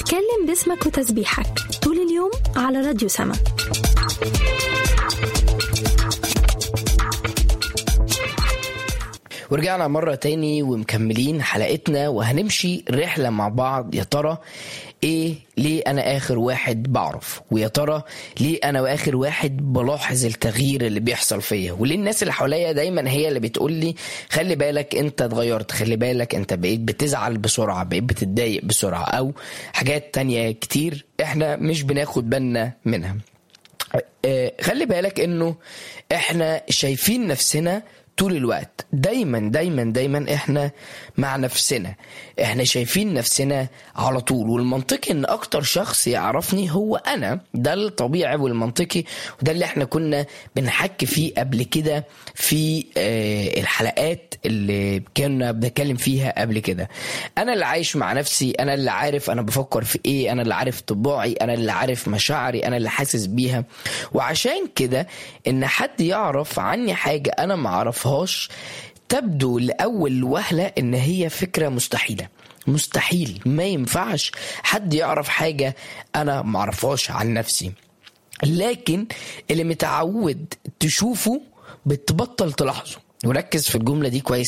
اتكلم باسمك وتسبيحك طول اليوم على راديو سما ورجعنا مرة تاني ومكملين حلقتنا وهنمشي رحلة مع بعض يا ترى ايه ليه انا اخر واحد بعرف ويا ترى ليه انا اخر واحد بلاحظ التغيير اللي بيحصل فيا وليه الناس اللي حواليا دايما هي اللي بتقول لي خلي بالك انت اتغيرت خلي بالك انت بقيت بتزعل بسرعة بقيت بتتضايق بسرعة او حاجات تانية كتير احنا مش بناخد بالنا منها آه، خلي بالك انه احنا شايفين نفسنا طول الوقت دايما دايما دايما احنا مع نفسنا احنا شايفين نفسنا على طول والمنطقي ان اكتر شخص يعرفني هو انا ده الطبيعي والمنطقي وده اللي احنا كنا بنحكي فيه قبل كده في آه، الحلقات اللي كنا بنتكلم فيها قبل كده انا اللي عايش مع نفسي انا اللي عارف انا بفكر في ايه انا اللي عارف طباعي انا اللي عارف مشاعري انا اللي حاسس بيها وعشان كده ان حد يعرف عني حاجه انا ما اعرفهاش تبدو لاول وهله ان هي فكره مستحيله مستحيل ما ينفعش حد يعرف حاجه انا ما اعرفهاش عن نفسي لكن اللي متعود تشوفه بتبطل تلاحظه وركز في الجمله دي كويس